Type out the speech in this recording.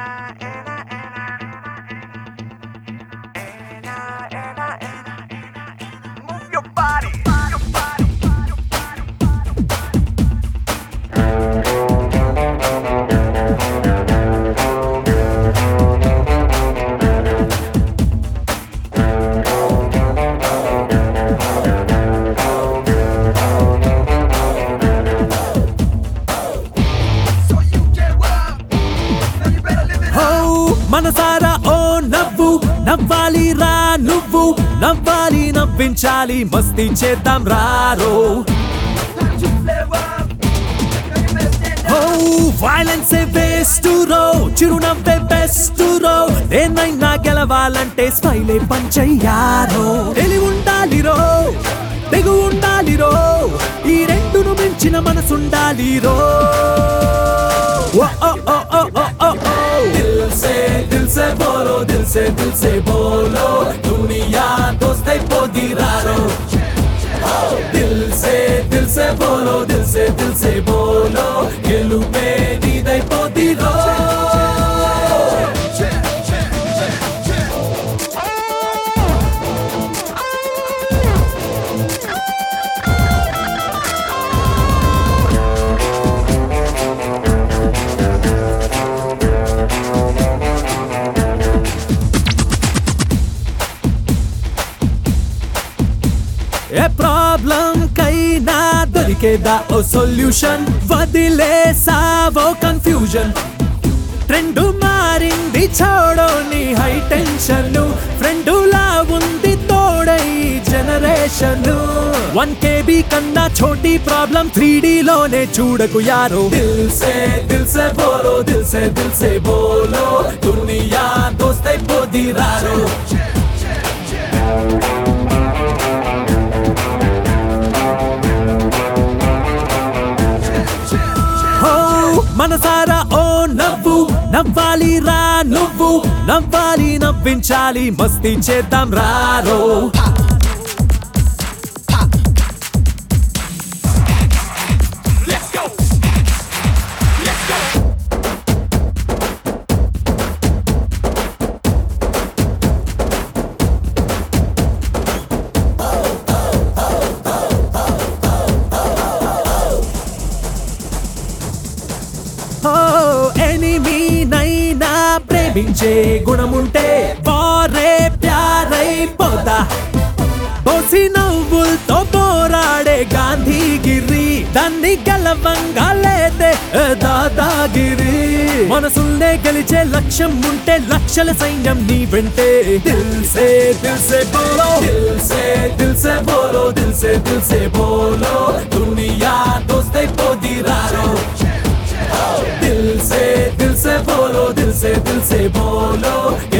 Move your body. Your body. So you get what up. Now you better live it హో మనసారా ఓ నవ్వు నవ్వాలి రా నువ్వు నవ్వాలి నవ్వించాలి మస్తీ చేద్దాం రారో Time to flare up. Now you better stand up. హో వైలెన్స్ బెస్ట్ రో చిరునవ్వే బెస్ట్ రో దేన్నైనా గెలవాలంటే స్మైలే పంచయ్యారో తెలివి ఉండాలి రో తెగు ఉండాలి రో ఈ రెండును మించిన మనసుండాలి రో ఓ ఓ ఓ ఓ ఓ ఓ ఓ దిల్ సే దిల్ సే బోలో దిల్ సే దిల్ సే బోలో దునియా దోస్తై పోదిరారో దిల్ సే దిల్ సే బోలో దిల్ సే దిల్ సే బోలో గెలుపే నీదై పోదిరో ఏ ప్రాబ్లం కైనా దొరికేదా ఓ సొల్యూషన్ వదిలేసావో కన్ఫ్యూజన్ ట్రెండ్ మారింది చూడో నీ హై టెన్షన్ ఫ్రెండ్ లా ఉంది తోడై జనరేషన్ వన్ కేబీ కన్నా చోటి ప్రాబ్లం త్రీ లోనే చూడకు యారో దిల్ సే దిల్ సే బోలో దిల్ సే దిల్ సే బోలో దునియా దోస్తై పోదిరారో హో మనసారా ఓ నవ్వు నవ్వాలి రా నువ్వు నవ్వాలి నవ్వించాలి మస్తీ చేద్దాం రారో Let's go. Let's go. Oh enemy నైనా ప్రేమించే గుణముంటే వారే ప్యారై పోదా బోసి నవ్వులతో పోరాడే గాంధీగిరి దాన్ని గెలవంగా లేదే ఏ దాదాగిరి మనసుల్నే గెలిచే లక్ష్యం ఉంటే లక్షల సైన్యం నీ వెంటే దిల్ సే దిల్ సే బోలో దిల్ సే దిల్ సే బోలో దిల్ సే దిల్ సే బోలో దునియా దోస్తై పోదిరారో दिल से दिल से बोलो दिल से दिल से बोलो